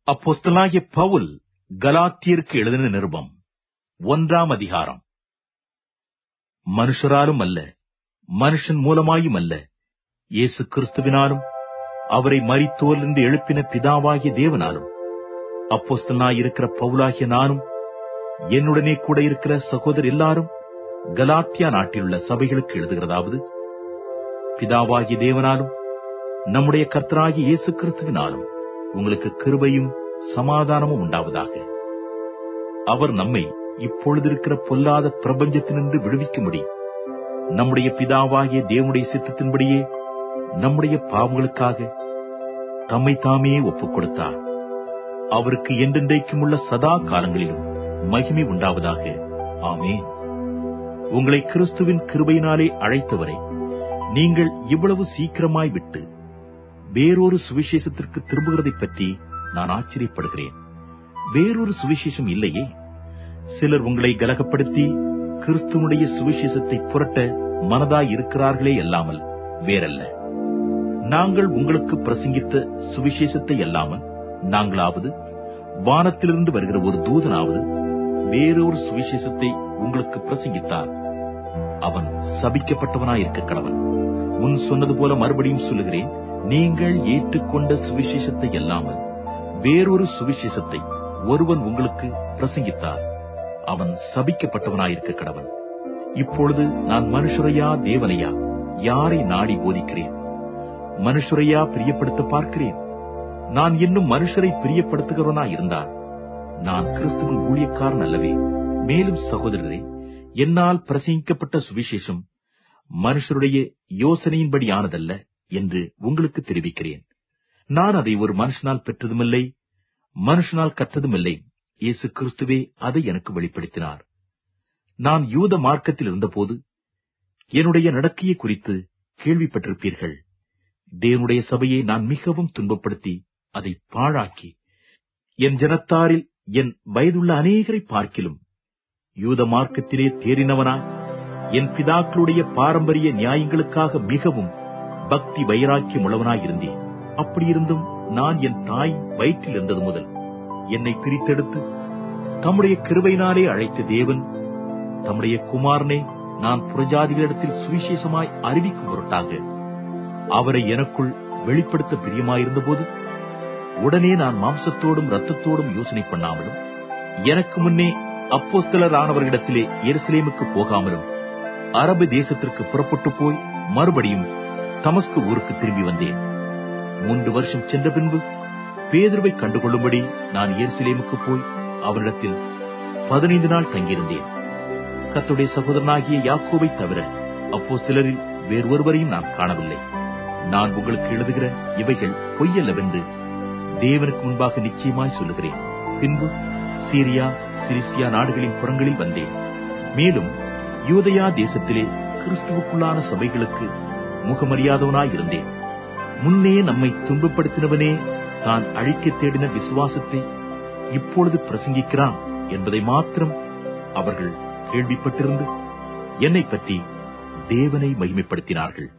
அப்போஸ்தலனாகிய பவுல் கலாத்தியருக்கு எழுதின நிருபம் ஒன்றாம் அதிகாரம் மனுஷராலும் அல்ல மனுஷன் மூலமாயும் அல்ல இயேசு கிறிஸ்துவினாலும் அவரை மரித்தோரிலிருந்து எழுப்பின பிதாவாகிய தேவனாலும் அப்போஸ்தலனாயிருக்கிற பவுலாகிய நானும் என்னுடனே கூட இருக்கிற சகோதரர் எல்லாரும் கலாத்தியா நாட்டிலுள்ள சபைகளுக்கு எழுதுகிறதாவது பிதாவாகிய தேவனாலும் நம்முடைய கர்த்தராகிய இயேசு கிறிஸ்துவினாலும் உங்களுக்கு கிருபையும் சமாதானமும் உண்டாவதாக அவர் நம்மை இப்பொழுது இருக்கிற பொல்லாத பிரபஞ்சத்தினின்று விடுவிக்கும்படி நம்முடைய பிதாவாகிய தேவனுடைய சித்தத்தின்படியே நம்முடைய பாவங்களுக்காக தம்மை தாமே ஒப்புக் கொடுத்தார் அவருக்கு என்றென்றைக்கும் உள்ள சதா காலங்களிலும் மகிமை உண்டாவதாக ஆமென் உங்களை கிறிஸ்துவின் கிருபையினாலே அழைத்தவரை நீங்கள் இவ்வளவு சீக்கிரமாய் விட்டு வேறொரு சுவிசேஷத்திற்கு திரும்புகிறதைப் பற்றி நான் ஆச்சரியப்படுகிறேன் வேறொரு சுவிசேஷம் இல்லையே சிலர் உங்களை கலகப்படுத்தி கிறிஸ்துவனுடைய சுவிசேஷத்தை புரட்ட மனதாய் இருக்கிறார்களே அல்லாமல் வேறல்ல நாங்கள் உங்களுக்கு பிரசங்கித்த சுவிசேஷத்தை அல்லாமல் நாங்களாவது வானத்திலிருந்து வருகிற ஒரு தூதனாவது வேறொரு சுவிசேஷத்தை உங்களுக்கு பிரசங்கித்தார் அவன் சபிக்கப்பட்டவனாயிருக்க கடவன் முன் சொன்னது போல மறுபடியும் சொல்லுகிறேன் நீங்கள் ஏற்றுக்கொண்ட சுவிசேஷத்தை அல்லாமல் வேறொரு சுவிசேஷத்தை ஒருவன் உங்களுக்கு பிரசங்கித்தார் அவன் சபிக்கப்பட்டவனாயிருக்க கடவன் இப்பொழுது நான் மனுஷரையா தேவனையா யாரை நாடி போதிக்கிறேன் மனுஷரையா பிரியப்படுத்த பார்க்கிறேன் நான் இன்னும் மனுஷரை பிரியப்படுத்துகிறவனா இருந்தால் நான் கிறிஸ்துவின் ஊழியக்காரன் அல்லவே மேலும் சகோதரரே என்னால் பிரசங்கிக்கப்பட்ட சுவிசேஷம் மனுஷருடைய யோசனையின்படியானதல்ல என்று உங்களுக்கு தெரிவிக்கிறேன் நான் அதை ஒரு மனுஷனால் பெற்றதுமில்லை மனுஷனால் கற்றதுமில்லை இயேசு கிறிஸ்துவே அதை எனக்கு வெளிப்படுத்தினார் நான் யூத மார்க்கத்தில் இருந்தபோது என்னுடைய நடக்கையை குறித்து கேள்விப்பட்டிருப்பீர்கள் தேவனுடைய சபையை நான் மிகவும் துன்பப்படுத்தி அதை பாழாக்கி என் ஜனத்தாரில் என் வயதுள்ள அநேகரை பார்க்கிலும் யூத மார்க்கத்திலே தேறினவனா என் பிதாக்களுடைய பாரம்பரிய நியாயங்களுக்காக மிகவும் பக்தி வைராக்கியம் உள்ளவனாயிருந்தேன் அப்படியிருந்தும் நான் என் தாய் வயிற்றில் இருந்தது முதல் என்னை பிரித்தெடுத்து தம்முடைய கிருபையினாலே அழைத்த தேவன் தம்முடைய குமாரனை நான் புறஜாதிகளிடத்தில் சுவிசேஷமாய் அறிவிக்கும் பொருட்டாக அவரை எனக்குள் வெளிப்படுத்த பிரியமாயிருந்தபோது உடனே நான் மாம்சத்தோடும் ரத்தத்தோடும் யோசனை பண்ணாமலும் எனக்கு முன்னே அப்போஸ்தலரானவர்களிடத்திலே எருசலேமுக்கு போகாமலும் அரபு தேசத்திற்கு புறப்பட்டு போய் மறுபடியும் தமஸ்கு ஊருக்கு திரும்பி வந்தேன் மூன்று வருஷம் சென்ற பின்பு பேதுருவை கண்டுகொள்ளும்படி நான் எருசலேமுக்கு போய் அவரிடத்தில் பதினைந்து நாள் தங்கியிருந்தேன் கத்துடைய சகோதரனாகிய யாக்கோவை தவிர அப்போ சிலரில் வேறு ஒருவரையும் நான் காணவில்லை நான் உங்களுக்கு எழுதுகிற இவைகள் பொய்யல்லவென்று தேவனுக்கு முன்பாக நிச்சயமாய் சொல்லுகிறேன் பின்பு சீரியா சிரிசியா நாடுகளின் புறங்களில் வந்தேன் மேலும் யூதயா தேசத்திலே கிறிஸ்துவுக்குள்ளான சபைகளுக்கு முகமறியாதவனாய் இருந்தேன் முன்னே நம்மை துன்பப்படுத்தினவனே தான் அழிக்க தேடின விசுவாசத்தை இப்பொழுது பிரசங்கிக்கிறான் என்பதை மாத்திரம் அவர்கள் கேள்விப்பட்டிருந்து என்னை பற்றி தேவனை மகிமைப்படுத்தினார்கள்